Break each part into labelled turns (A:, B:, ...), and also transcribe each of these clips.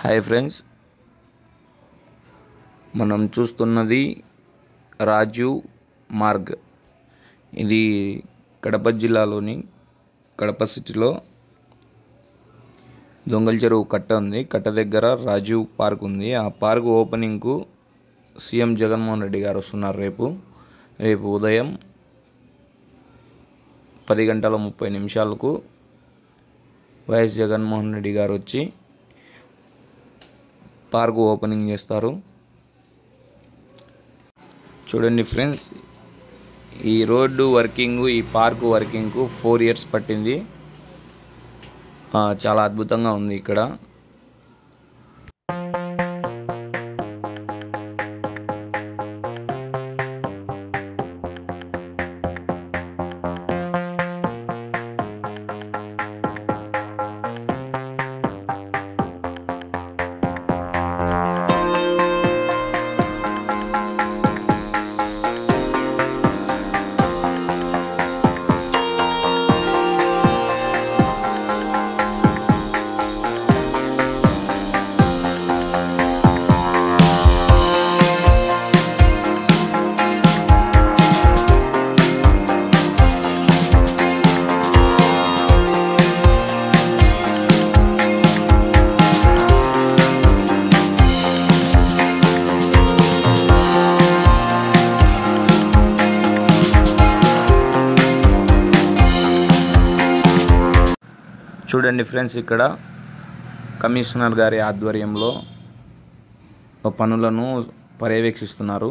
A: hi friends మనం చూస్తున్నది రాజీవ్ మార్గ్ ఇది కడప జిల్లాలోని కడప సిటీలో దొంగల చెరువు కట్ట ఉంది కట్ట దగ్గర రాజీవ్ పార్క్ ఉంది ఆ పార్క్ ఓపెనింగ్కు సీఎం జగన్మోహన్ రెడ్డి గారు వస్తున్నారు రేపు రేపు ఉదయం పది గంటల ముప్పై నిమిషాలకు వైఎస్ జగన్మోహన్ రెడ్డి గారు వచ్చి పార్క్ ఓపెనింగ్ చేస్తారు చూడండి ఫ్రెండ్స్ ఈ రోడ్డు వర్కింగ్ ఈ పార్క్ వర్కింగ్కు ఫోర్ ఇయర్స్ పట్టింది ఆ, చాలా అద్భుతంగా ఉంది ఇక్కడ చూడండి ఫ్రెండ్స్ ఇక్కడ కమిషనర్ గారి ఆధ్వర్యంలో పనులను పర్యవేక్షిస్తున్నారు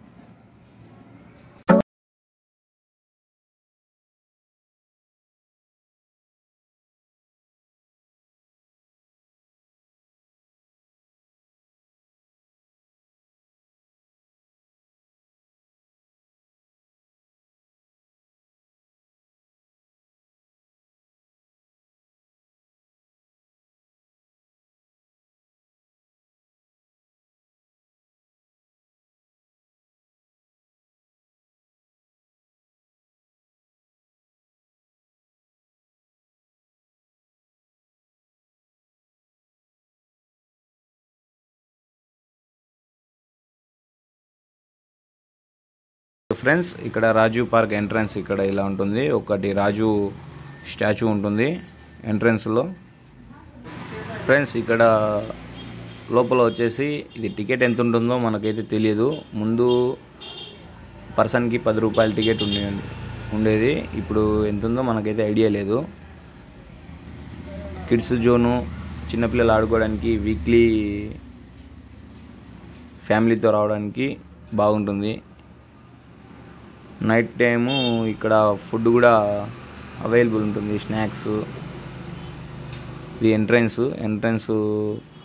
A: ఫ్రెండ్స్ ఇక్కడ రాజీవ్ పార్క్ ఎంట్రన్స్ ఇక్కడ ఇలా ఉంటుంది ఒకటి రాజు స్టాచ్యూ ఉంటుంది ఎంట్రన్స్లో ఫ్రెండ్స్ ఇక్కడ లోపల వచ్చేసి ఇది టికెట్ ఎంత ఉంటుందో మనకైతే తెలియదు ముందు పర్సన్కి పది రూపాయల టికెట్ ఉండే ఉండేది ఇప్పుడు ఎంత ఉందో మనకైతే ఐడియా లేదు కిడ్స్ జోను చిన్నపిల్లలు ఆడుకోవడానికి వీక్లీ ఫ్యామిలీతో రావడానికి బాగుంటుంది నైట్ టైము ఇక్కడ ఫుడ్ కూడా అవైలబుల్ ఉంటుంది స్నాక్స్ ఇది ఎంట్రన్స్ ఎంట్రన్స్